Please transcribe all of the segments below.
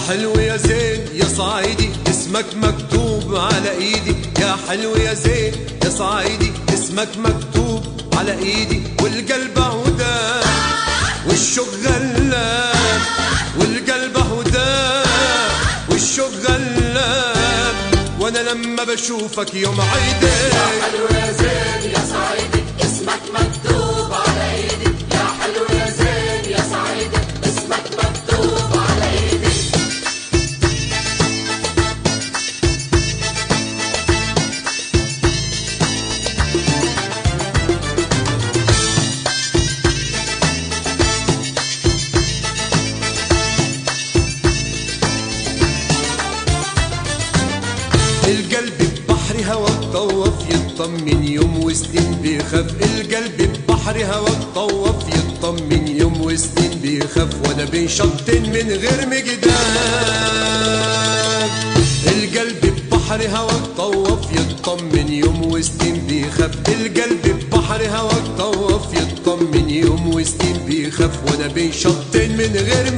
حلو يا زين يا صعيدي اسمك مكتوب على ايدي يا حلو يا زين يا صعيدي اسمك مكتوب على ايدي والقلب هدى والشوق غلاب والقلب هدى والشوق غلاب وانا لما بشوفك يوم عيدي حلو يا زين يا صعيدي اسمك مكتوب على ايدي يا حلو يا زين يا صعيدي اسمك مكتوب على ايدي القلب ببحر هواك طوف يطمن يوم وسنين بيخاف القلب ببحر هواك طوف يطمن يوم وسنين بيخاف وانا بين شطين من غير مجدان القلب ببحر هواك طوف يطمن يوم وسنين بيخاف القلب ببحر هواك طوف يطمن يوم وسنين بيخاف وانا بين شطين من غير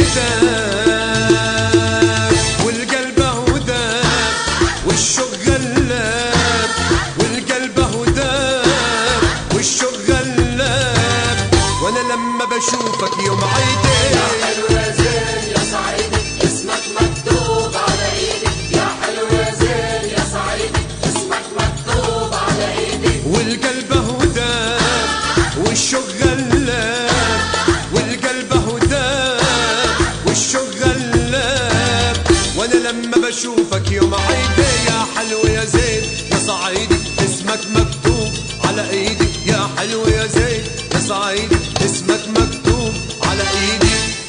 مجدان والقلب هدى والشوق غلاب والقلب هداب والشوق غلاب وانا لما بشوفك يوم عيدي حلو يا زين يا صعيدي اسمك مكتوب على ايدي يا حلو يا زين يا صعيدي اسمك مكتوب على ايدي والقلب هداب والشوق غلاب والقلب هداب والشوق غلاب وانا لما بشوفك يوم عيدي يا حلو يا زين يا صعيدي اسمك مكتوب على ايدي يا حلو يا زين يا صعيدي اسمك مكتوب على ايدي